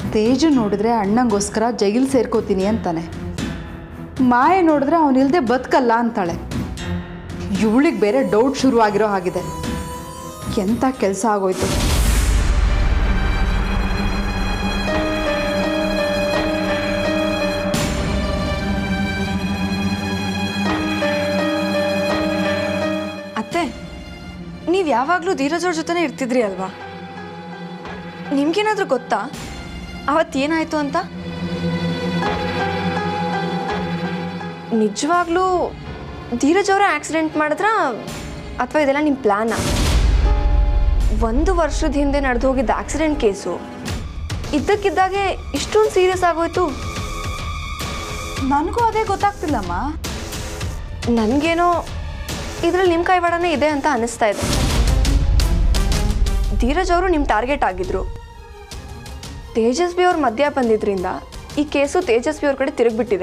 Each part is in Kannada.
ತೇಜು ನೋಡಿದ್ರೆ ಅಣ್ಣಂಗೋಸ್ಕರ ಜೈಲ್ ಸೇರ್ಕೋತೀನಿ ಅಂತಾನೆ ಮಾಯೆ ನೋಡಿದ್ರೆ ಅವನಿಲ್ದೆ ಬದುಕಲ್ಲ ಅಂತಾಳೆ ಇವಳಿಗೆ ಬೇರೆ ಡೌಟ್ ಶುರುವಾಗಿರೋ ಹಾಗಿದೆ ಎಂಥ ಕೆಲಸ ಆಗೋಯ್ತು ಅತ್ತೆ ನೀವು ಯಾವಾಗಲೂ ಧೀರಜ್ ಅವ್ರ ಜೊತೆನೇ ಇರ್ತಿದ್ರಿ ಅಲ್ವಾ ನಿಮ್ಗೇನಾದ್ರೂ ಗೊತ್ತಾ ಅವತ್ತೇನಾಯ್ತು ಅಂತ ನಿಜವಾಗ್ಲೂ ಧೀರಜ್ ಅವರ ಆಕ್ಸಿಡೆಂಟ್ ಮಾಡಿದ್ರಾ ಅಥವಾ ಇದೆಲ್ಲ ನಿಮ್ಮ ಪ್ಲ್ಯಾನಾ ಒಂದು ವರ್ಷದ ಹಿಂದೆ ನಡೆದು ಹೋಗಿದ್ದ ಆಕ್ಸಿಡೆಂಟ್ ಕೇಸು ಇದ್ದಕ್ಕಿದ್ದಾಗೆ ಇಷ್ಟೊಂದು ಸೀರಿಯಸ್ ಆಗೋಯ್ತು ನನಗೂ ಅದೇ ಗೊತ್ತಾಗ್ತಿಲ್ಲಮ್ಮ ನನಗೇನೋ ಇದರಲ್ಲಿ ನಿಮ್ಮ ಕೈವಾಡನೇ ಇದೆ ಅಂತ ಅನಿಸ್ತಾ ಇದೆ ಧೀರಜ್ ಅವರು ನಿಮ್ಮ ಟಾರ್ಗೆಟ್ ಆಗಿದ್ರು ತೇಜಸ್ವಿ ಅವ್ರ ಮಧ್ಯ ಬಂದಿದ್ರಿಂದ ಈ ಕೇಸು ತೇಜಸ್ವಿ ಅವ್ರ ಕಡೆ ತಿರುಗಿಬಿಟ್ಟಿದೆ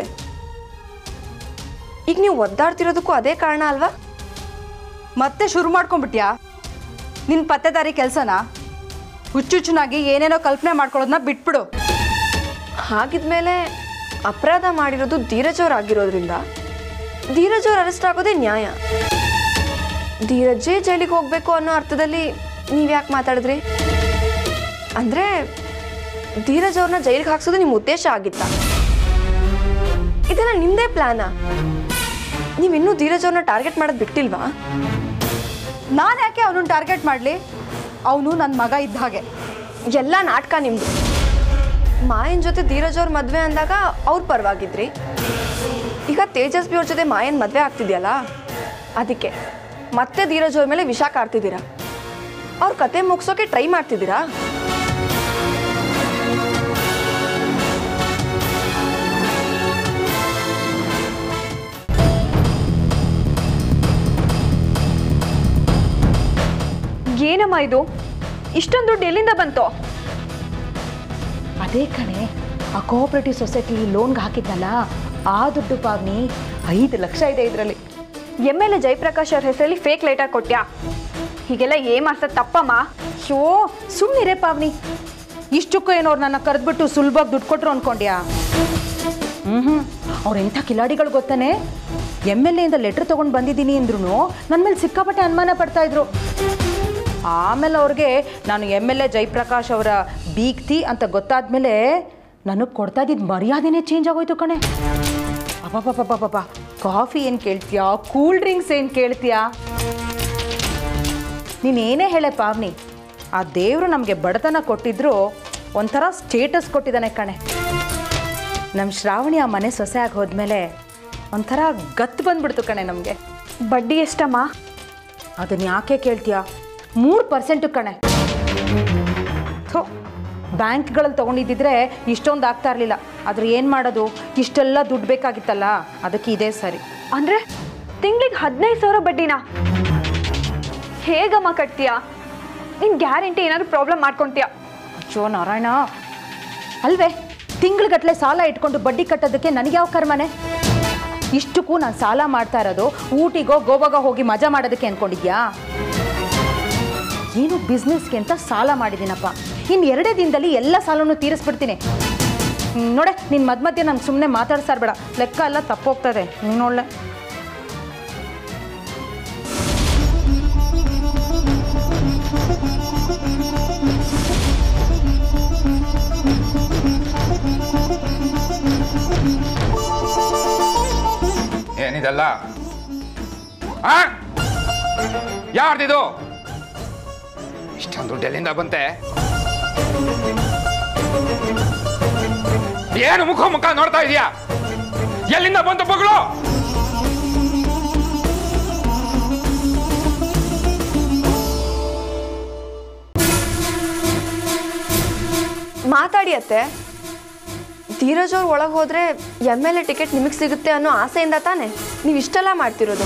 ಈಗ ನೀವು ಒದ್ದಾಡ್ತಿರೋದಕ್ಕೂ ಅದೇ ಕಾರಣ ಅಲ್ವಾ ಮತ್ತೆ ಶುರು ಮಾಡ್ಕೊಂಬಿಟ್ಯಾ ನಿನ್ನ ಪತ್ತೆದಾರಿ ಕೆಲಸನ ಹುಚ್ಚುಚ್ಚುನಾಗಿ ಏನೇನೋ ಕಲ್ಪನೆ ಮಾಡ್ಕೊಳ್ಳೋದನ್ನ ಬಿಟ್ಬಿಡು ಹಾಗಿದ್ಮೇಲೆ ಅಪರಾಧ ಮಾಡಿರೋದು ಧೀರಜ್ ಅವ್ರು ಆಗಿರೋದ್ರಿಂದ ಧೀರಜ್ ಅವ್ರು ಅರೆಸ್ಟ್ ಆಗೋದೇ ನ್ಯಾಯ ಧೀರಜ್ಜೇ ಜೈಲಿಗೆ ಹೋಗಬೇಕು ಅನ್ನೋ ಅರ್ಥದಲ್ಲಿ ನೀವು ಯಾಕೆ ಮಾತಾಡಿದ್ರಿ ಅಂದರೆ ಧೀರಜ್ ಅವ್ರನ್ನ ಜೈಲಿಗೆ ಹಾಕ್ಸೋದು ನಿಮ್ಮ ಉದ್ದೇಶ ಆಗಿತ್ತ ಇದೆಲ್ಲ ನಿಮ್ಮದೇ ಪ್ಲ್ಯಾನಾ ನೀವು ಇನ್ನೂ ಧೀರಜ್ ಅವ್ರನ್ನ ಟಾರ್ಗೆಟ್ ಮಾಡೋದು ಬಿಟ್ಟಿಲ್ವಾ ನಾನು ಯಾಕೆ ಅವನನ್ನ ಟಾರ್ಗೆಟ್ ಮಾಡಲಿ ಅವನು ನನ್ನ ಮಗ ಇದ್ದ ಹಾಗೆ ಎಲ್ಲ ನಾಟಕ ನಿಮ್ಮದು ಮಾಯನ್ ಜೊತೆ ಧೀರಜ್ ಅವ್ರ ಮದುವೆ ಅಂದಾಗ ಅವ್ರ ಪರವಾಗಿದ್ರಿ ಈಗ ತೇಜಸ್ವಿ ಅವ್ರ ಜೊತೆ ಮಾಯನ್ ಮದುವೆ ಆಗ್ತಿದ್ಯಲ್ಲ ಅದಕ್ಕೆ ಮತ್ತೆ ಧೀರಜ್ ಅವ್ರ ಮೇಲೆ ವಿಷ ಕಾರ್ತಿದ್ದೀರಾ ಅವ್ರ ಕತೆ ಮುಗಿಸೋಕೆ ಟ್ರೈ ಮಾಡ್ತಿದ್ದೀರಾ ಏನಮ್ಮ ಇದು ಇಷ್ಟೊಂದು ದುಡ್ಡು ಎಲ್ಲಿಂದ ಬಂತು ಅದೇ ಕಣೆ ಆ ಕೋಆಪರೇಟಿವ್ ಸೊಸೈಟಿ ಲೋನ್ಗೆ ಹಾಕಿದ್ನಲ್ಲ ಆ ದುಡ್ಡು ಪಾವ್ನಿ ಐದು ಲಕ್ಷ ಇದೆ ಇದರಲ್ಲಿ ಎಮ್ ಎಲ್ ಎ ಜಯಪ್ರಕಾಶ್ ಅವ್ರ ಹೆಸರಲ್ಲಿ ಫೇಕ್ ಲೆಟರ್ ಕೊಟ್ಯಾ ಹೀಗೆಲ್ಲ ಏನ್ ಮಾಡ್ಸೋದು ತಪ್ಪಮ್ಮ ಶೋ ಸುಮ್ಮನಿರೇ ಪಾವ್ನಿ ಇಷ್ಟಕ್ಕೂ ಏನೋ ಅವ್ರು ನನ್ನ ಕರೆದ್ಬಿಟ್ಟು ಸುಲಭವಾಗಿ ದುಡ್ಡು ಕೊಟ್ರು ಅನ್ಕೊಂಡ್ಯಾ ಹ್ಞೂ ಹ್ಞೂ ಅವ್ರು ಎಂಥ ಕಿಲಾಡಿಗಳು ಗೊತ್ತಾನೆ ಎಮ್ ಎಲ್ ಎಯಿಂದ ಲೆಟ್ರ್ ತೊಗೊಂಡು ಬಂದಿದ್ದೀನಿ ಅಂದ್ರೂ ನನ್ನ ಮೇಲೆ ಸಿಕ್ಕಾಪಟ್ಟೆ ಅನುಮಾನ ಪಡ್ತಾ ಇದ್ರು ಆಮೇಲೆ ಅವ್ರಿಗೆ ನಾನು ಎಮ್ ಎಲ್ ಎ ಜಯಪ್ರಕಾಶ್ ಅವರ ಬೀಗ್ತಿ ಅಂತ ಗೊತ್ತಾದ್ಮೇಲೆ ನನಗೆ ಕೊಡ್ತಾ ಇದ್ದಿದ್ದು ಮರ್ಯಾದೆನೇ ಚೇಂಜ್ ಆಗೋಯ್ತು ಕಣೆ ಅಬ್ಬಬ್ಬಬ್ಬಬ್ಬಬ್ಬ ಕಾಫಿ ಏನು ಕೇಳ್ತೀಯಾ ಕೂಲ್ ಡ್ರಿಂಕ್ಸ್ ಏನು ಕೇಳ್ತೀಯಾ ನೀನೇನೇ ಹೇಳೆ ಪಾವ್ನಿ ಆ ದೇವರು ನಮಗೆ ಬಡತನ ಕೊಟ್ಟಿದ್ರು ಒಂಥರ ಸ್ಟೇಟಸ್ ಕೊಟ್ಟಿದ್ದಾನೆ ಕಣೆ ನಮ್ಮ ಶ್ರಾವಣಿ ಆ ಮನೆ ಸೊಸೆ ಆಗಿ ಹೋದ್ಮೇಲೆ ಒಂಥರ ಗತ್ತು ಬಂದ್ಬಿಡ್ತು ಕಣೆ ನಮಗೆ ಬಡ್ಡಿ ಎಷ್ಟಮ್ಮ ಅದನ್ನ ಯಾಕೆ ಕೇಳ್ತೀಯಾ ಮೂರು ಪರ್ಸೆಂಟು ಕಣೆ ಥೋ ಬ್ಯಾಂಕ್ಗಳಲ್ಲಿ ತೊಗೊಂಡಿದ್ದಿದ್ರೆ ಇಷ್ಟೊಂದು ಆಗ್ತಾ ಇರಲಿಲ್ಲ ಆದರೆ ಏನು ಮಾಡೋದು ಇಷ್ಟೆಲ್ಲ ದುಡ್ಡು ಬೇಕಾಗಿತ್ತಲ್ಲ ಅದಕ್ಕೆ ಇದೇ ಸರಿ ಅಂದ್ರೆ ತಿಂಗ್ಳಿಗೆ ಹದಿನೈದು ಸಾವಿರ ಬಡ್ಡಿನಾ ಹೇಗಮ್ಮ ಕಟ್ತೀಯಾ ನಿನ್ ಗ್ಯಾರಂಟಿ ಏನಾದ್ರು ಪ್ರಾಬ್ಲಮ್ ಮಾಡ್ಕೊಂತೀಯಾ ಅಚ್ಚೋ ನಾರಾಯಣ ಅಲ್ವೇ ತಿಂಗ್ಳುಗಟ್ಟಲೆ ಸಾಲ ಇಟ್ಕೊಂಡು ಬಡ್ಡಿ ಕಟ್ಟೋದಕ್ಕೆ ನನಗೆ ಯಾವ ಕರ್ಮನೆ ಇಷ್ಟಕ್ಕೂ ನಾನು ಸಾಲ ಮಾಡ್ತಾ ಇರೋದು ಊಟಿಗೋ ಗೋವಾಗೋ ಹೋಗಿ ಮಜಾ ಮಾಡೋದಕ್ಕೆ ಅನ್ಕೊಂಡಿದ್ಯಾ ಏನು ಬಿಸ್ನೆಸ್ಗೆ ಅಂತ ಸಾಲ ಮಾಡಿದ್ದೀನಪ್ಪ ಇನ್ನು ಎರಡೇ ದಿನದಲ್ಲಿ ಎಲ್ಲ ಸಾಲನೂ ತೀರಿಸ್ಬಿಡ್ತೀನಿ ಹ್ಮ್, ನೋಡೆ ನಿನ್ನ ಮಧ್ಯ ಮಧ್ಯೆ ನಂಗೆ ಸುಮ್ಮನೆ ಮಾತಾಡ್ಸಾರ್ ಬೇಡ ಲೆಕ್ಕ ಎಲ್ಲ ತಪ್ಪೋಗ್ತದೆ ನೋಡ್ಲೆ ಏನಿದೆಲ್ಲ ಆ ಯಾರ್ದಿದು ಇಷ್ಟೊಂದು ದುಡ್ಡು ಎಲ್ಲಿಂದ ಬಂತೆ ಏನು ಮುಖ ಮುಖ ನೋಡ್ತಾ ಇದೀಯಾ ಎಲ್ಲಿಂದ ಬಂತು ಬಗಳು ಮಾತಾಡಿ ಅತ್ತೆ ಧೀರಜ್ ಅವ್ರು ಒಳಗೆ ಹೋದ್ರೆ ಎಮ್ ಎಲ್ ಎ ಟಿಕೆಟ್ ನಿಮಗೆ ಸಿಗುತ್ತೆ ಅನ್ನೋ ಆಸೆಯಿಂದ ತಾನೆ ನೀವು ಇಷ್ಟೆಲ್ಲ ಮಾಡ್ತಿರೋದು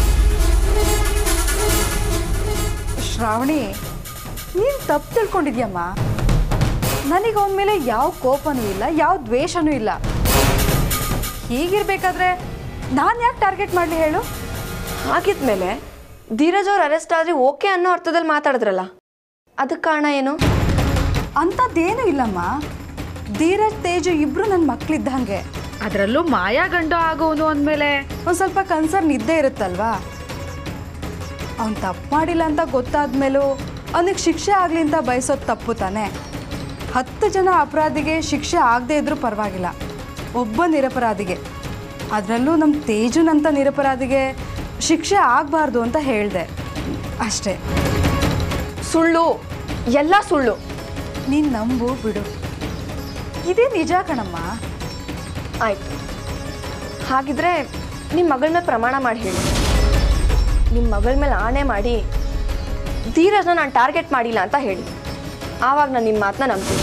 ಶ್ರಾವಣಿ ನೀನು ತಪ್ಪು ತಿಳ್ಕೊಂಡಿದ್ಯಮ್ಮ ನನಗೆ ಅವನ ಮೇಲೆ ಯಾವ ಕೋಪನೂ ಇಲ್ಲ ಯಾವ ದ್ವೇಷನೂ ಇಲ್ಲ ಹೀಗಿರ್ಬೇಕಾದ್ರೆ ನಾನು ಯಾಕೆ ಟಾರ್ಗೆಟ್ ಮಾಡಲಿ ಹೇಳು ಹಾಗಿದ್ಮೇಲೆ ಧೀರಜ್ ಅವ್ರು ಅರೆಸ್ಟ್ ಆದ್ರೆ ಓಕೆ ಅನ್ನೋ ಅರ್ಥದಲ್ಲಿ ಮಾತಾಡಿದ್ರಲ್ಲ ಅದಕ್ಕೆ ಕಾರಣ ಏನು ಅಂಥದ್ದೇನೂ ಇಲ್ಲಮ್ಮ ಧೀರಜ್ ತೇಜು ಇಬ್ರು ನನ್ನ ಮಕ್ಳಿದ್ದಂಗೆ ಅದರಲ್ಲೂ ಮಾಯಾ ಗಂಡು ಆಗೋನು ಅಂದಮೇಲೆ ಒಂದು ಸ್ವಲ್ಪ ಕನ್ಸರ್ನ್ ಇದ್ದೇ ಇರುತ್ತಲ್ವಾ ಅವ್ನು ತಪ್ಪು ಮಾಡಿಲ್ಲ ಅಂತ ಗೊತ್ತಾದ್ಮೇಲೂ ಅವನಿಗೆ ಶಿಕ್ಷೆ ಆಗಲಿ ಅಂತ ಬಯಸೋದು ತಪ್ಪು ತಾನೆ ಹತ್ತು ಜನ ಅಪರಾಧಿಗೆ ಶಿಕ್ಷೆ ಆಗದೆ ಇದ್ರೂ ಪರವಾಗಿಲ್ಲ ಒಬ್ಬ ನಿರಪರಾಧಿಗೆ ಅದರಲ್ಲೂ ನಮ್ಮ ತೇಜುನಂಥ ನಿರಪರಾಧಿಗೆ ಶಿಕ್ಷೆ ಆಗಬಾರ್ದು ಅಂತ ಹೇಳಿದೆ ಅಷ್ಟೇ ಸುಳ್ಳು ಎಲ್ಲ ಸುಳ್ಳು ನೀನು ನಂಬು ಬಿಡು ಇದೇ ನಿಜ ಕಣಮ್ಮ ಆಯ್ತು ಹಾಗಿದ್ರೆ ನಿಮ್ಮ ಮಗಳ ಮೇಲೆ ಪ್ರಮಾಣ ಮಾಡಿ ಹೇಳಿ ನಿಮ್ಮ ಮಗಳ ಮೇಲೆ ಆಣೆ ಮಾಡಿ ಧೀರಜ್ನ ನಾನು ಟಾರ್ಗೆಟ್ ಮಾಡಿಲ್ಲ ಅಂತ ಹೇಳಿ ಆವಾಗ ನಾನು ನಿಮ್ಮ ಮಾತನ್ನ ನಂಬ್ತೀನಿ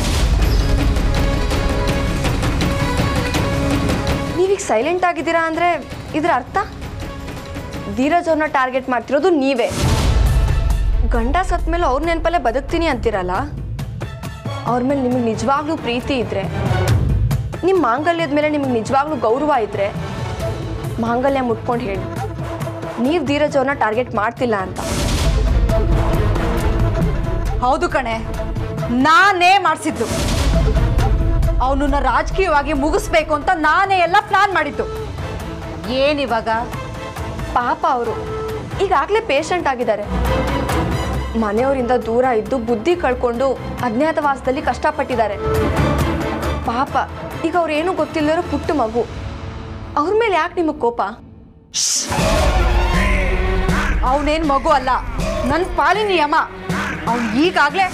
ನೀವೀಗ ಸೈಲೆಂಟ್ ಆಗಿದ್ದೀರಾ ಅಂದರೆ ಇದರ ಅರ್ಥ ಧೀರಜ್ ಅವ್ರನ್ನ ಟಾರ್ಗೆಟ್ ಮಾಡ್ತಿರೋದು ನೀವೇ ಗಂಡ ಸತ್ ಮೇಲೆ ಅವ್ರ ನೆನಪಲ್ಲೇ ಬದುಕ್ತೀನಿ ಅಂತೀರಲ್ಲ ಅವ್ರ ಮೇಲೆ ನಿಮಗೆ ನಿಜವಾಗ್ಲೂ ಪ್ರೀತಿ ಇದ್ರೆ ನಿಮ್ಮ ಮಾಂಗಲ್ಯದ ಮೇಲೆ ನಿಮಗೆ ನಿಜವಾಗ್ಲೂ ಗೌರವ ಇದ್ರೆ ಮಾಂಗಲ್ಯ ಮುಟ್ಕೊಂಡು ಹೇಳಿ ನೀವು ಧೀರಜ್ ಅವ್ರನ್ನ ಟಾರ್ಗೆಟ್ ಮಾಡ್ತಿಲ್ಲ ಅಂತ ಹೌದು ಕಣೆ ನಾನೇ ಮಾಡಿಸಿದ್ದು ಅವನನ್ನ ರಾಜಕೀಯವಾಗಿ ಮುಗಿಸ್ಬೇಕು ಅಂತ ನಾನೇ ಎಲ್ಲ ಪ್ಲಾನ್ ಮಾಡಿದ್ದು ಏನಿವಾಗ ಪಾಪ ಅವರು ಈಗಾಗಲೇ ಪೇಷಂಟ್ ಆಗಿದ್ದಾರೆ ಮನೆಯವರಿಂದ ದೂರ ಇದ್ದು ಬುದ್ಧಿ ಕಳ್ಕೊಂಡು ಅಜ್ಞಾತವಾಸದಲ್ಲಿ ಕಷ್ಟಪಟ್ಟಿದ್ದಾರೆ ಪಾಪ ಈಗ ಅವ್ರೇನು ಗೊತ್ತಿಲ್ಲರೋ ಪುಟ್ಟ ಮಗು ಅವ್ರ ಮೇಲೆ ಯಾಕೆ ನಿಮಗೆ ಕೋಪ ಅವನೇನ್ ಮಗು ಅಲ್ಲ ನನ್ನ ಪಾಲಿನ ನಿಯಮ ಅವ್ನು ಈಗಾಗಲೇ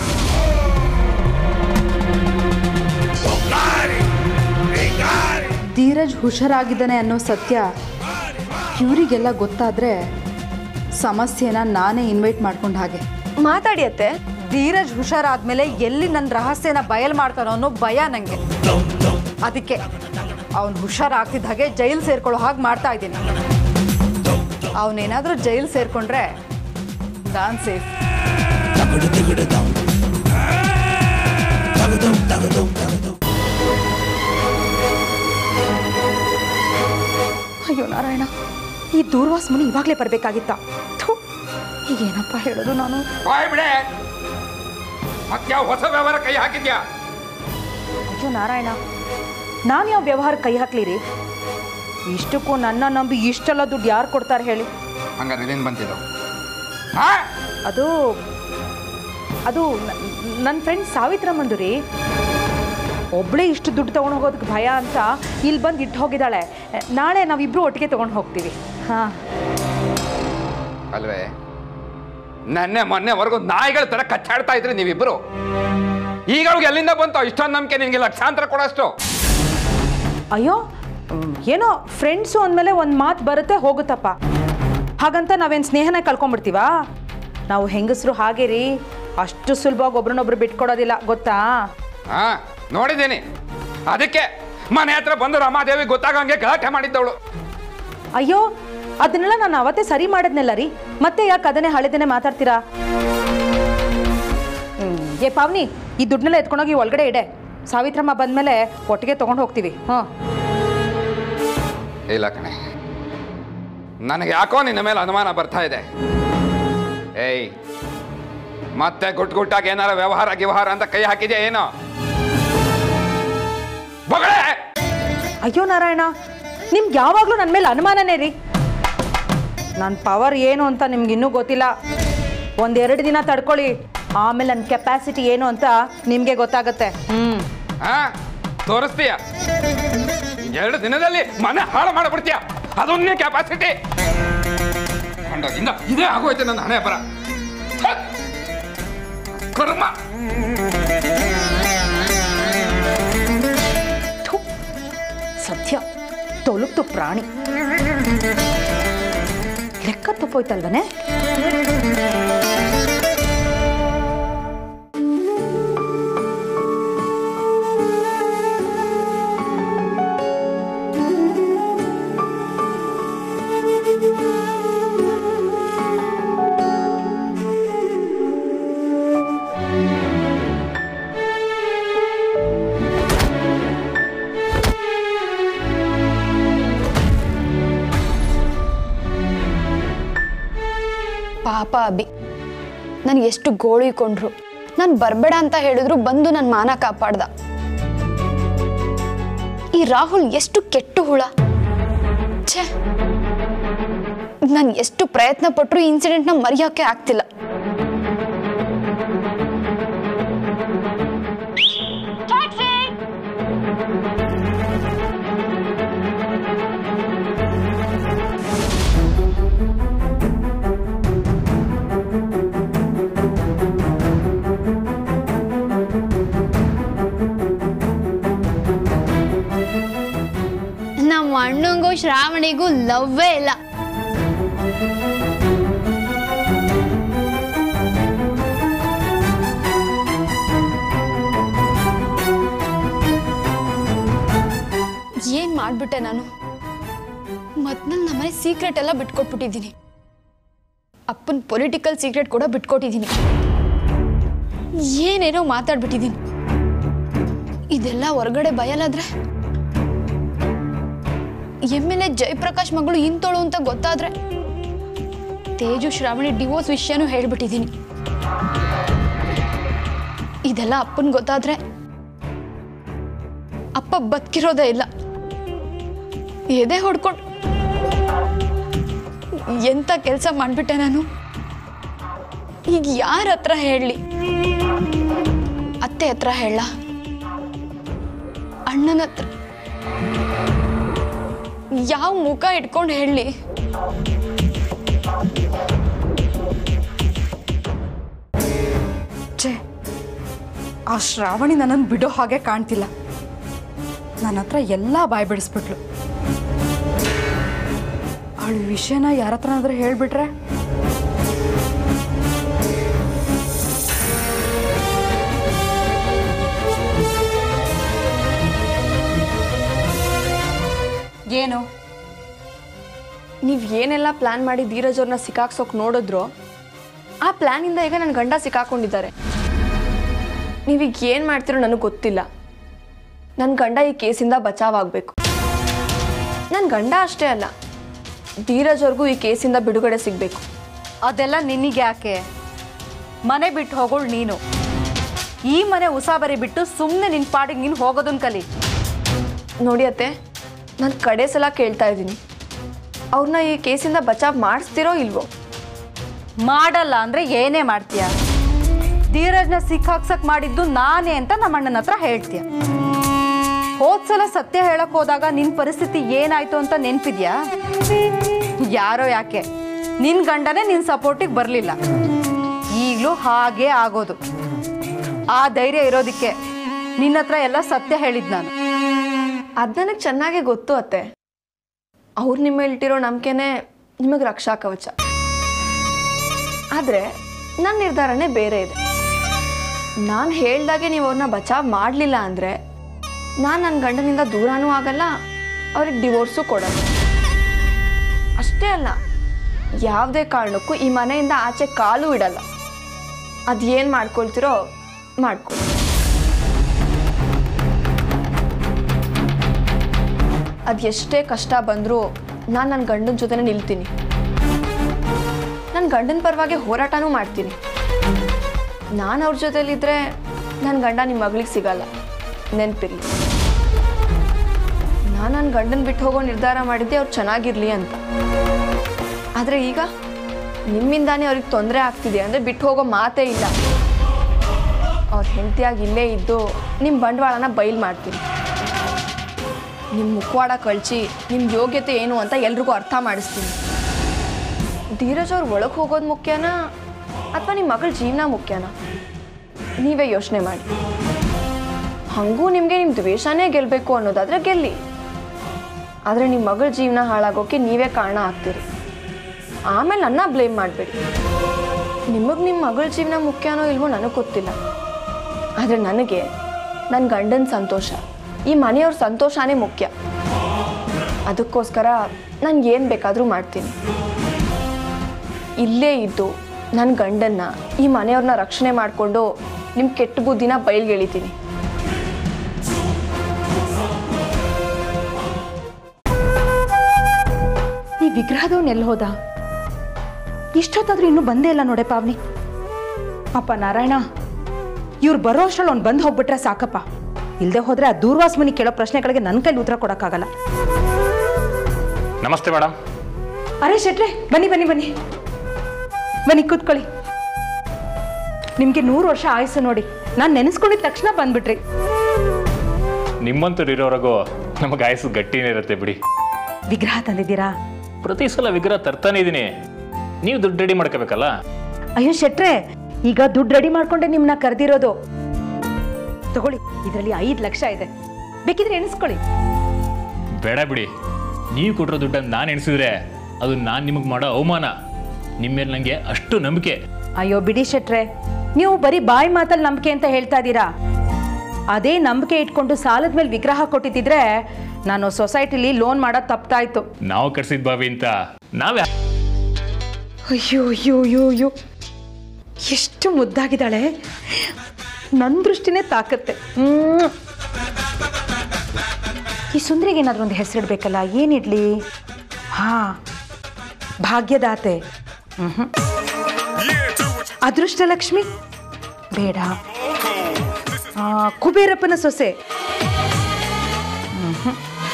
ಧೀರಜ್ ಹುಷಾರಾಗಿದ್ದಾನೆ ಅನ್ನೋ ಸತ್ಯ ಇವರಿಗೆಲ್ಲ ಗೊತ್ತಾದ್ರೆ ಸಮಸ್ಯೆನ ನಾನೇ ಇನ್ವೈಟ್ ಮಾಡ್ಕೊಂಡ ಹಾಗೆ ಮಾತಾಡಿ ಅತ್ತೆ ಧೀರಜ್ ಹುಷಾರಾದ್ಮೇಲೆ ಎಲ್ಲಿ ನನ್ನ ರಹಸ್ಯನ ಬಯಲ್ ಮಾಡ್ತಾನೋ ಅನ್ನೋ ಭಯ ನನಗೆ ಅದಕ್ಕೆ ಅವನು ಹುಷಾರಾಗ್ತಿದ್ದ ಹಾಗೆ ಜೈಲ್ ಸೇರ್ಕೊಳ್ಳೋ ಹಾಗೆ ಮಾಡ್ತಾ ಇದ್ದೀನಿ ಅವನೇನಾದರೂ ಜೈಲ್ ಸೇರ್ಕೊಂಡ್ರೆ ನಾನು ಸೇಫ್ ಅಯ್ಯೋ ನಾರಾಯಣ ಈ ದೂರ್ವಾಸ ಮುನಿ ಇವಾಗಲೇ ಬರಬೇಕಾಗಿತ್ತ ಏನಪ್ಪ ಹೇಳೋದು ನಾನು ಬಾಯ್ ಬಿಡೆ ಮತ್ಯಾವ ಹೊಸ ವ್ಯವಹಾರ ಕೈ ಹಾಕಿದ್ಯಾ ಅಯ್ಯೋ ನಾರಾಯಣ ನಾನು ಯಾವ ವ್ಯವಹಾರ ಕೈ ಹಾಕ್ಲಿರಿ ಇಷ್ಟಕ್ಕೂ ನನ್ನ ನಂಬಿ ಇಷ್ಟೆಲ್ಲ ದುಡ್ಡು ಯಾರು ಕೊಡ್ತಾರೆ ಹೇಳಿ ಹಂಗಾರೆ ಇದೇನು ಬಂತಿದ್ದು ಹಾ ಅದು ಅದು ನನ್ನ ಫ್ರೆಂಡ್ ಸಾವಿತ್ರಮ್ಮಂದು ರೀ ಒಬ್ಳೇ ಇಷ್ಟು ದುಡ್ಡು ತೊಗೊಂಡು ಹೋಗೋದಕ್ಕೆ ಭಯ ಅಂತ ಇಲ್ಲಿ ಬಂದು ಇಟ್ಟು ಹೋಗಿದ್ದಾಳೆ ನಾಳೆ ನಾವಿಬ್ಬರು ಒಟ್ಟಿಗೆ ತೊಗೊಂಡು ಹೋಗ್ತೀವಿ ಹಾಂ ಅಲ್ವೇ ನೆನ್ನೆ ಮೊನ್ನೆವರೆಗೂ ನಾಯಿಗಳ ತರ ಕಚ್ಚಾಡ್ತಾ ಇದ್ರಿ ನೀವಿಬ್ರು ಈಗ ಅವ್ಳಿಗೆ ಎಲ್ಲಿಂದ ಬಂತು ಇಷ್ಟೊಂದು ನಂಬಿಕೆ ನಿನಗೆ ಲಕ್ಷಾಂತರ ಕೊಡೋಷ್ಟು ಅಯ್ಯೋ ಮ್, ಏನೋ ಫ್ರೆಂಡ್ಸು ಅಂದಮೇಲೆ ಒಂದು ಮಾತು ಬರುತ್ತೆ ಹೋಗುತ್ತಪ್ಪ ಹಾಗಂತ ನಾವೇನು ಸ್ನೇಹನ ಕಳ್ಕೊಂಬಿಡ್ತೀವಾ ನಾವು ಹೆಂಗಸರು ಹಾಗೆ ರೀ ಅಷ್ಟು ಸುಲಭವಾಗಿ ಒಬ್ರನ್ನೊಬ್ರು ಬಿಟ್ಕೊಡೋದಿಲ್ಲ ಗೊತ್ತಾ ಹಾ ನೋಡಿದ್ದೀನಿ ಅದಕ್ಕೆ ಮನೆ ಹತ್ರ ಬಂದು ರಮಾದೇವಿ ಗೊತ್ತಾಗಂಗೆ ಗಲಾಟೆ ಮಾಡಿದ್ದವಳು ಅಯ್ಯೋ ಅದನ್ನೆಲ್ಲ ನಾನು ಅವತ್ತೇ ಸರಿ ಮಾಡಿದ್ನಲ್ಲ ರೀ ಮತ್ತೆ ಯಾಕೆ ಅದನ್ನೇ ಹಳೆದನ್ನೇ ಮಾತಾಡ್ತೀರಾ ಹ್ಮ್, ಏ ಪಾವ್ನಿ ಈ ದುಡ್ಡನ್ನೆಲ್ಲ ಎತ್ಕೊಂಡೋಗಿ ಒಳಗಡೆ ಇಡೆ ಸಾವಿತ್ರಮ್ಮ ಬಂದಮೇಲೆ ಒಟ್ಟಿಗೆ ತೊಗೊಂಡು ಹೋಗ್ತೀವಿ ಹಾಂ ಇಲ್ಲ ಕಣೆ ನನಗೆ ಯಾಕೋ ನಿನ್ನ ಮೇಲೆ ಅನುಮಾನ ಬರ್ತಾ ಇದೆ ಏಯ್ ಮತ್ತೆ ಗುಟ್ ಗುಟ್ಟಾಗಿ ಏನಾರ ವ್ಯವಹಾರ ಗಿವಹಾರ ಅಂತ ಕೈ ಹಾಕಿದ್ಯಾ ಏನೋ ಬೊಗಳೆ ಅಯ್ಯೋ ನಾರಾಯಣ ನಿಮ್ಗೆ ಯಾವಾಗಲೂ ನನ್ನ ಮೇಲೆ ಅನುಮಾನನೇ ರೀ ನನ್ನ ಪವರ್ ಏನು ಅಂತ ನಿಮ್ಗೆ ಇನ್ನೂ ಗೊತ್ತಿಲ್ಲ ಒಂದೆರಡು ದಿನ ತಡ್ಕೊಳ್ಳಿ ಆಮೇಲೆ ನನ್ನ ಕೆಪಾಸಿಟಿ ಏನು ಅಂತ ನಿಮಗೆ ಗೊತ್ತಾಗತ್ತೆ ಹ್ಞೂ ಹಾ ತೋರಿಸ್ತೀಯ ಎರಡು ದಿನದಲ್ಲಿ ಮನೆ ಹಾಳು ಮಾಡಿಬಿಡ್ತೀಯ ಅದೊಂದೇ ಕೆಪಾಸಿಟಿ ಕೊಂಡೋಗಿಂದ ಇದೇ ಆಗೋಯ್ತು ನನ್ನ ಹಣೆ ಬರ ಕರ್ಮ ಥು, ಸತ್ಯ ತೊಲುಕ್ತು ಪ್ರಾಣಿ ಲೆಕ್ಕ ತಪ್ಪೋಯ್ತಲ್ವನೇ ಪಾಪ ಅಭಿ ನನಗೆ ಎಷ್ಟು ಗೋಳಿಕೊಂಡ್ರು ನಾನು ಬರಬೇಡ ಅಂತ ಹೇಳಿದ್ರು ಬಂದು ನನ್ನ ಮಾನ ಕಾಪಾಡ್ದ ಈ ರಾಹುಲ್ ಎಷ್ಟು ಕೆಟ್ಟು ಹುಳ ಛೇ ನಾನು ಎಷ್ಟು ಪ್ರಯತ್ನ ಪಟ್ಟರು ಈ ಇನ್ಸಿಡೆಂಟ್ನ ಮರೆಯೋಕೆ ಆಗ್ತಿಲ್ಲ ನಮ್ಮ ಅಣ್ಣಂಗೂ ಶ್ರಾವಣಿಗೂ ಲವ್ವೇ ಇಲ್ಲ ಏನ್ ಮಾಡ್ಬಿಟ್ಟೆ ನಾನು ಮೊದ್ನಲ್ಲಿ ನಮ್ಮನೆ ಸೀಕ್ರೆಟ್ ಎಲ್ಲ ಬಿಟ್ಕೊಟ್ಬಿಟ್ಟಿದ್ದೀನಿ ಅಪ್ಪನ ಪೊಲಿಟಿಕಲ್ ಸೀಕ್ರೆಟ್ ಕೂಡ ಬಿಟ್ಕೊಟ್ಟಿದ್ದೀನಿ ಏನೇನೋ ಮಾತಾಡ್ಬಿಟ್ಟಿದ್ದೀನಿ ಇದೆಲ್ಲ ಹೊರಗಡೆ ಬಯಲಾದ್ರೆ ಎಮ್ ಎಲ್ ಎ ಜಯಪ್ರಕಾಶ್ ಮಗಳು ಇಂತೋಳು ಅಂತ ಗೊತ್ತಾದ್ರೆ ತೇಜು ಶ್ರಾವಣಿ ಡಿವೋರ್ಸ್ ವಿಷಯನೂ ಹೇಳ್ಬಿಟ್ಟಿದ್ದೀನಿ ಇದೆಲ್ಲ ಅಪ್ಪನ್ ಗೊತ್ತಾದ್ರೆ ಅಪ್ಪ ಬದುಕಿರೋದೇ ಇಲ್ಲ ಎದೆ ಹೊಡ್ಕೊಂಡು ಎಂತ ಕೆಲಸ ಮಾಡಿಬಿಟ್ಟೆ ನಾನು ಈಗ ಯಾರ ಹತ್ರ ಹೇಳಲಿ ಅತ್ತೆ ಹತ್ರ ಹೇಳ ಅಣ್ಣನ ಹತ್ರ ಯಾವ ಮುಖ ಇಟ್ಕೊಂಡು ಹೇಳಲಿ ಛೇ ಆ ಶ್ರಾವಣಿ ನನ್ನನ್ನು ಬಿಡೋ ಹಾಗೆ ಕಾಣ್ತಿಲ್ಲ ನನ್ನ ಹತ್ರ ಎಲ್ಲ ಬಾಯ್ ಬಿಡಿಸ್ಬಿಟ್ಲು ಅವಳ ವಿಷಯನ ಯಾರ ಹತ್ರನಾದ್ರೂ ಹೇಳ್ಬಿಟ್ರೆ ಏನು ನೀವು ಏನೆಲ್ಲ ಪ್ಲ್ಯಾನ್ ಮಾಡಿ ಧೀರಜ್ ಅವ್ರನ್ನ ಸಿಕ್ಕಾಕ್ಸೋಕೆ ನೋಡಿದ್ರೋ ಆ ಪ್ಲ್ಯಾನಿಂದ ಈಗ ನನ್ನ ಗಂಡ ಸಿಕ್ಕಾಕೊಂಡಿದ್ದಾರೆ ನೀವೀಗ ಏನು ಮಾಡ್ತಿರೋ ನನಗೆ ಗೊತ್ತಿಲ್ಲ ನನ್ನ ಗಂಡ ಈ ಕೇಸಿಂದ ಬಚಾವಾಗಬೇಕು ನನ್ನ ಗಂಡ ಅಷ್ಟೇ ಅಲ್ಲ ಧೀರಜ್ ಅವ್ರಿಗೂ ಈ ಕೇಸಿಂದ ಬಿಡುಗಡೆ ಸಿಗಬೇಕು ಅದೆಲ್ಲ ನಿನಗೆ ಯಾಕೆ ಮನೆ ಬಿಟ್ಟು ಹೋಗೋಳು ನೀನು ಈ ಮನೆ ಉಸಾಬರಿ ಬಿಟ್ಟು ಸುಮ್ಮನೆ ನಿನ್ನ ಪಾಡಿಗೆ ನೀನು ಹೋಗೋದನ್ನ ಕಲಿ ನೋಡಿ ಅತ್ತೆ ನಾನು ಕಡೆ ಸಲ ಕೇಳ್ತಾ ಇದ್ದೀನಿ ಅವ್ರನ್ನ ಈ ಕೇಸಿಂದ ಬಚಾವ್ ಮಾಡಿಸ್ತಿರೋ ಇಲ್ವೋ ಮಾಡಲ್ಲ ಅಂದ್ರೆ ಏನೇ ಮಾಡ್ತೀಯ ಧೀರಜ್ನ ಸಿಕ್ಕಾಕ್ಸಕ್ ಮಾಡಿದ್ದು ನಾನೇ ಅಂತ ನಮ್ಮ ಅಣ್ಣನ ಹತ್ರ ಹೇಳ್ತೀಯ ಹೋದ್ಸಲ ಸತ್ಯ ಹೇಳಕ್ ಹೋದಾಗ ನಿನ್ ಪರಿಸ್ಥಿತಿ ಏನಾಯ್ತು ಅಂತ ನೆನ್ಪಿದ್ಯಾ ಯಾರೋ ಯಾಕೆ ನಿನ್ ಗಂಡನೇ ನಿನ್ ಸಪೋರ್ಟಿಗೆ ಬರಲಿಲ್ಲ ಈಗಲೂ ಹಾಗೇ ಆಗೋದು ಆ ಧೈರ್ಯ ಇರೋದಕ್ಕೆ ನಿನ್ನ ಹತ್ರ ಎಲ್ಲ ಸತ್ಯ ಹೇಳಿದ್ ನಾನು ಅದು ನನಗೆ ಚೆನ್ನಾಗೇ ಗೊತ್ತು ಅತ್ತೆ ಅವ್ರು ನಿಮ್ಮ ಮೇಲೆ ಇಟ್ಟಿರೋ ನಂಬಿಕೆನೇ ನಿಮಗೆ ರಕ್ಷಾ ಕವಚ ಆದರೆ ನನ್ನ ನಿರ್ಧಾರನೇ ಬೇರೆ ಇದೆ ನಾನು ಹೇಳ್ದಾಗೆ ನೀವು ಅವ್ರನ್ನ ಬಚಾವ್ ಮಾಡಲಿಲ್ಲ ಅಂದರೆ ನಾನು ನನ್ನ ಗಂಡನಿಂದ ದೂರನೂ ಆಗಲ್ಲ ಅವ್ರಿಗೆ ಡಿವೋರ್ಸು ಕೊಡಲ್ಲ ಅಷ್ಟೇ ಅಲ್ಲ ಯಾವುದೇ ಕಾರಣಕ್ಕೂ ಈ ಮನೆಯಿಂದ ಆಚೆ ಕಾಲು ಇಡಲ್ಲ ಅದು ಏನು ಮಾಡ್ಕೊಳ್ತಿರೋ ಮಾಡ್ಕೊಳ್ಳಿ ಅದು ಎಷ್ಟೇ ಕಷ್ಟ ಬಂದರೂ ನಾನು ನನ್ನ ಗಂಡನ ಜೊತೆನೇ ನಿಲ್ತೀನಿ ನನ್ನ ಗಂಡನ ಪರವಾಗಿ ಹೋರಾಟನೂ ಮಾಡ್ತೀನಿ ನಾನು ಅವ್ರ ಜೊತೆಲಿದ್ದರೆ ನನ್ನ ಗಂಡ ನಿಮ್ಮ ಮಗಳಿಗೆ ಸಿಗಲ್ಲ ನೆನಪಿರಲಿ ನಾನು ನನ್ನ ಗಂಡನ ಬಿಟ್ಟು ಹೋಗೋ ನಿರ್ಧಾರ ಮಾಡಿದ್ದೆ ಅವ್ರು ಚೆನ್ನಾಗಿರಲಿ ಅಂತ ಆದರೆ ಈಗ ನಿಮ್ಮಿಂದಾನೇ ಅವ್ರಿಗೆ ತೊಂದರೆ ಆಗ್ತಿದೆ ಅಂದರೆ ಬಿಟ್ಟು ಹೋಗೋ ಮಾತೇ ಇಲ್ಲ ಅವ್ರ ಹೆಂಡತಿಯಾಗಿ ಇಲ್ಲೇ ಇದ್ದು ನಿಮ್ಮ ಬಂಡವಾಳನ ಬಯಲು ಮಾಡ್ತೀನಿ ನಿಮ್ಮ ಮುಖವಾಡ ಕಳ್ಚಿ ನಿಮ್ಮ ಯೋಗ್ಯತೆ ಏನು ಅಂತ ಎಲ್ರಿಗೂ ಅರ್ಥ ಮಾಡಿಸ್ತೀನಿ ಧೀರಜ್ ಅವ್ರು ಒಳಗೆ ಹೋಗೋದು ಮುಖ್ಯನಾ ಅಥವಾ ನಿಮ್ಮ ಮಗಳ ಜೀವನ ಮುಖ್ಯನಾ ನೀವೇ ಯೋಚನೆ ಮಾಡಿ ಹಾಗೂ ನಿಮಗೆ ನಿಮ್ಮ ದ್ವೇಷನೇ ಗೆಲ್ಲಬೇಕು ಅನ್ನೋದಾದರೆ ಗೆಲ್ಲಿ ಆದರೆ ನಿಮ್ಮ ಮಗಳ ಜೀವನ ಹಾಳಾಗೋಕ್ಕೆ ನೀವೇ ಕಾರಣ ಆಗ್ತೀರಿ ಆಮೇಲೆ ನನ್ನ ಬ್ಲೇಮ್ ಮಾಡಬೇಡಿ ನಿಮಗೆ ನಿಮ್ಮ ಮಗಳ ಜೀವನ ಮುಖ್ಯನೋ ಇಲ್ವೋ ನನಗೆ ಗೊತ್ತಿಲ್ಲ ಆದರೆ ನನಗೆ ನನ್ನ ಗಂಡನ ಸಂತೋಷ ಈ ಮನೆಯವ್ರ ಸಂತೋಷನೇ ಮುಖ್ಯ ಅದಕ್ಕೋಸ್ಕರ ನಾನು ಏನು ಬೇಕಾದರೂ ಮಾಡ್ತೀನಿ ಇಲ್ಲೇ ಇದ್ದು ನನ್ನ ಗಂಡನ್ನ ಈ ಮನೆಯವ್ರನ್ನ ರಕ್ಷಣೆ ಮಾಡಿಕೊಂಡು ನಿಮ್ಮ ಕೆಟ್ಟ ಬುದ್ಧಿನ ಬಯಲ್ಗೆಳಿತೀನಿ ಈ ವಿಗ್ರಹದವನ್ ಎಲ್ಲಿ ಹೋದ ಇಷ್ಟೊತ್ತಾದ್ರೂ ಇನ್ನೂ ಬಂದೇ ಇಲ್ಲ ನೋಡೆ ಪಾವ್ನಿ ಅಪ್ಪ ನಾರಾಯಣ ಇವ್ರು ಬರೋ ಅಷ್ಟ್ರಲ್ಲಿ ಅವ್ನು ಬಂದು ಹೋಗ್ಬಿಟ್ರೆ ಸಾಕಪ್ಪ ಇಲ್ಲದೆ ಹೋದರೆ ಆ ದೂರ್ವಾಸ ಮನೆ ಕೇಳೋ ಪ್ರಶ್ನೆಗಳಿಗೆ ನನ್ನ ಕೈಲಿ ಉತ್ತರ ಕೊಡೋಕ್ಕಾಗಲ್ಲ ನಮಸ್ತೆ ಮೇಡಮ್ ಅರೆ ಶೆಟ್ರೆ ಬನ್ನಿ ಬನ್ನಿ ಬನ್ನಿ ಬನ್ನಿ ಕೂತ್ಕೊಳ್ಳಿ ನಿಮಗೆ ನೂರು ವರ್ಷ ಆಯಸ್ಸು ನೋಡಿ ನಾನು ನೆನೆಸ್ಕೊಂಡಿದ ತಕ್ಷಣ ಬಂದ್ಬಿಟ್ರಿ ನಿಮ್ಮಂತರು ಇರೋವರೆಗೂ ನಮಗೆ ಆಯಸ್ಸು ಗಟ್ಟಿನೇ ಇರುತ್ತೆ ಬಿಡಿ ವಿಗ್ರಹ ತಂದಿದ್ದೀರಾ ಪ್ರತಿ ಸಲ ವಿಗ್ರಹ ತರ್ತಾನೆ ಇದ್ದೀನಿ ನೀವು ದುಡ್ಡು ರೆಡಿ ಮಾಡ್ಕೋಬೇಕಲ್ಲ ಅಯ್ಯೋ ಶೆಟ್ರೆ ಈಗ ದುಡ್ಡು ರೆಡಿ ಮಾಡ್ಕೊಂಡೆ ನಿಮ್ಮನ್ನ ಕರೆದಿರೋದು ತಗೊಳ್ಳಿ ಇದರಲ್ಲಿ ಐದು ಲಕ್ಷ ಇದೆ ಬೇಕಿದ್ರೆ ಎಣಿಸ್ಕೊಳ್ಳಿ ಬೇಡ ಬಿಡಿ ನೀವು ಕೊಟ್ಟಿರೋ ದುಡ್ಡನ್ನು ನಾನು ಎಣಿಸಿದ್ರೆ ಅದು ನಾನು ನಿಮಗೆ ಮಾಡೋ ಅವಮಾನ ನಿಮ್ಮ ಮೇಲೆ ನನಗೆ ಅಷ್ಟು ನಂಬಿಕೆ ಅಯ್ಯೋ ಬಿಡಿ ಶೆಟ್ರೆ ನೀವು ಬರೀ ಬಾಯಿ ಮಾತಲ್ಲಿ ನಂಬಿಕೆ ಅಂತ ಹೇಳ್ತಾ ಇದ್ದೀರಾ ಅದೇ ನಂಬಿಕೆ ಇಟ್ಕೊಂಡು ಸಾಲದ ಮೇಲೆ ವಿಗ್ರಹ ಕೊಟ್ಟಿದ್ದಿದ್ರೆ ನಾನು ಸೊಸೈಟಿಲಿ ಲೋನ್ ಮಾಡೋದು ತಪ್ಪಾಯ್ತು ನಾವು ಕಟ್ಸಿದ ಬಾವಿ ಅಂತ ನಾವೇ ಅಯ್ಯೋ ಅಯ್ಯೋ ಅಯ್ಯೋ ಅಯ್ಯೋ ಎಷ್ಟು ಮುದ್ದಾಗಿದ್ದಾಳೆ ನನ್ನ ದೃಷ್ಟಿನೇ ತಾಕತ್ತೆ ಹ್ಮ್. ಈ ಸುಂದರಿಗೆ ಏನಾದರೂ ಒಂದು ಹೆಸರಿಡ್ಬೇಕಲ್ಲ ಏನಿಡ್ಲಿ ಹಾ ಭಾಗ್ಯದಾತೆ ಮ್ಹೂ. ಅದೃಷ್ಟಲಕ್ಷ್ಮಿ ಬೇಡ ಆ, ಕುಬೇರಪ್ಪನ ಸೊಸೆ ಮ್ಹೂ.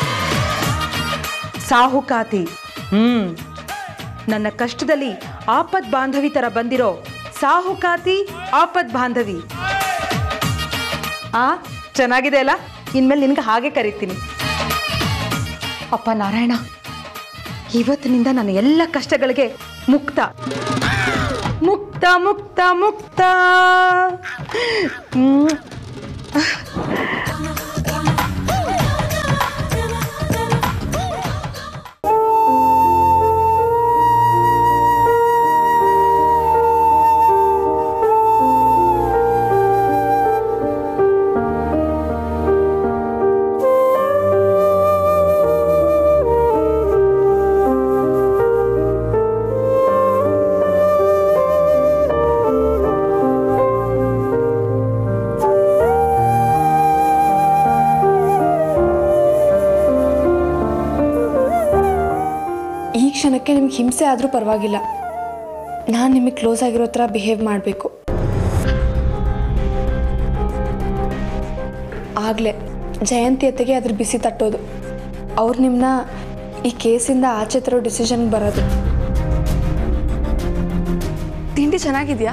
ಸಾಹುಕಾತಿ ಹ್ಮ್ ನನ್ನ ಕಷ್ಟದಲ್ಲಿ ಆಪದ್ ಬಾಂಧವಿ ತರ ಬಂದಿರೋ ಸಾಹುಕಾತಿ ಆಪದ್ ಬಾಂಧವಿ ಆ ಚೆನ್ನಾಗಿದೆ ಅಲ್ಲ ಇನ್ಮೇಲೆ ನಿನ್ಗೆ ಹಾಗೆ ಕರಿತೀನಿ ಅಪ್ಪ ನಾರಾಯಣ ಇವತ್ತಿನಿಂದ ನನ್ನ ಎಲ್ಲ ಕಷ್ಟಗಳಿಗೆ ಮುಕ್ತ ಮುಕ್ತ ಮುಕ್ತ ಮುಕ್ತ ಹ್ಮ್. ಈ ಕ್ಷಣಕ್ಕೆ ನಿಮ್ಗೆ ಹಿಂಸೆ ಆದರೂ ಪರವಾಗಿಲ್ಲ ನಾನು ನಿಮಗೆ ಕ್ಲೋಸ್ ಆಗಿರೋ ಥರ ಬಿಹೇವ್ ಮಾಡಬೇಕು ಆಗಲೇ ಜಯಂತಿ ಅತ್ತೆಗೆ ಅದ್ರ ಬಿಸಿ ತಟ್ಟೋದು ಅವ್ರು ನಿಮ್ಮನ್ನ ಈ ಕೇಸಿಂದ ಆಚೆ ತರೋ ಡಿಸಿಷನ್ಗೆ ಬರೋದು ತಿಂಡಿ ಚೆನ್ನಾಗಿದೆಯಾ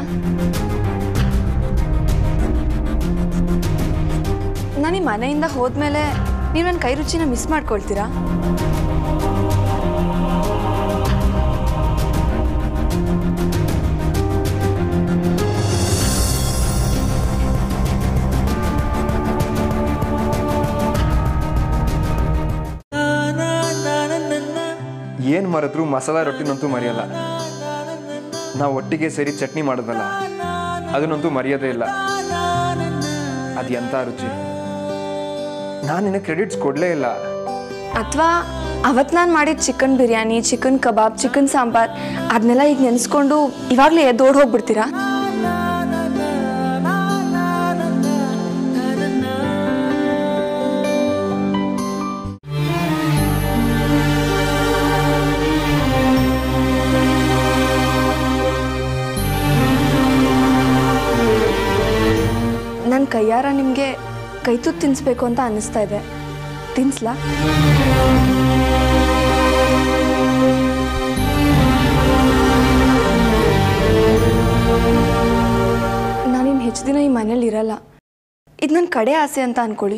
ನಾನು ಈ ಮನೆಯಿಂದ ಹೋದ್ಮೇಲೆ ನೀವು ನನ್ನ ಕೈ ರುಚಿನ ಮಿಸ್ ಮಾಡ್ಕೊಳ್ತೀರಾ ಏನು ಮರೆದ್ರು ಮಸಾಲ ರೊಟ್ಟಿನಂತೂ ಮರೆಯಲ್ಲ ನಾವು ಒಟ್ಟಿಗೆ ಸೇರಿ ಚಟ್ನಿ ಮಾಡೋದಲ್ಲ ಅದನ್ನಂತೂ ಮರೆಯೋದೇ ಇಲ್ಲ ಅದು ಎಂಥ ರುಚಿ ನಾನು ನಿನಗೆ ಕ್ರೆಡಿಟ್ಸ್ ಕೊಡಲೇ ಇಲ್ಲ ಅಥವಾ ಅವತ್ತು ನಾನು ಮಾಡಿದ chicken biryani chicken kebab chicken sambar ಅದನ್ನೆಲ್ಲ ಈಗ ನೆನೆಸ್ಕೊಂಡು ಇವಾಗಲೇ ಎದ್ದೋಡ್ ಹೋಗ್ಬಿಡ್ತೀರಾ ನನ್ನ ಕೈಯಾರ ನಿಮಗೆ ಕೈ ತುತ್ತು ತಿನ್ನಿಸ್ಬೇಕು ಅಂತ ಅನ್ನಿಸ್ತಾ ಇದೆ ತಿನ್ಸ್ಲಾ ನಾನಿನ್ನು ಹೆಚ್ಚು ದಿನ ಈ ಮನೇಲಿ ಇರಲ್ಲ ಇದು ನನ್ನ ಕಡೆ ಆಸೆ ಅಂತ ಅನ್ಕೊಳ್ಳಿ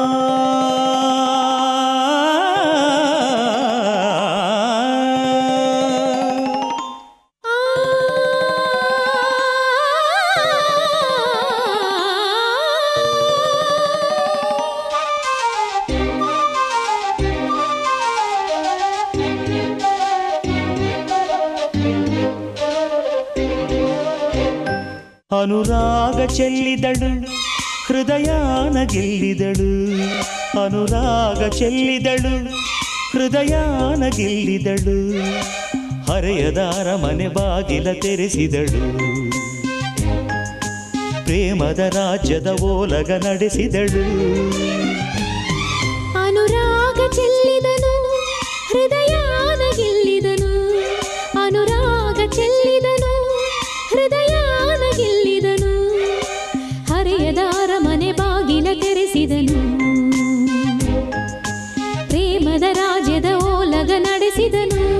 ಅನುರಾಗ ಚೆಲ್ಲಿದಳು ಹೃದಯಾನ ಗೆಲ್ಲಿದಳು ಅನುರಾಗ ಚೆಲ್ಲಿದಳು ಹೃದಯಾನ ಗೆಲ್ಲಿದಳು ಹರೆಯದಾರ ಮನೆ ಬಾಗಿಲ ತೆರೆಸಿದಳು ಪ್ರೇಮದ ರಾಜ್ಯದ ಓಲಗ ನಡೆಸಿದಳು ಅನುರಾಗ ಚೆಲ್ಲಿದನು ಹೃದಯಾನ ಗೆಲ್ಲಿದನು ಅನುರಾಗ ಚೆಲ್ಲಿದನು ಹೃದಯಾನ ಗೆಲ್ಲಿದನು ಹರೆಯದಾರ ಮನೆ ಬಾಗಿಲ ತೆರೆಸಿದನು ಗೆಲ್ಲಿದನು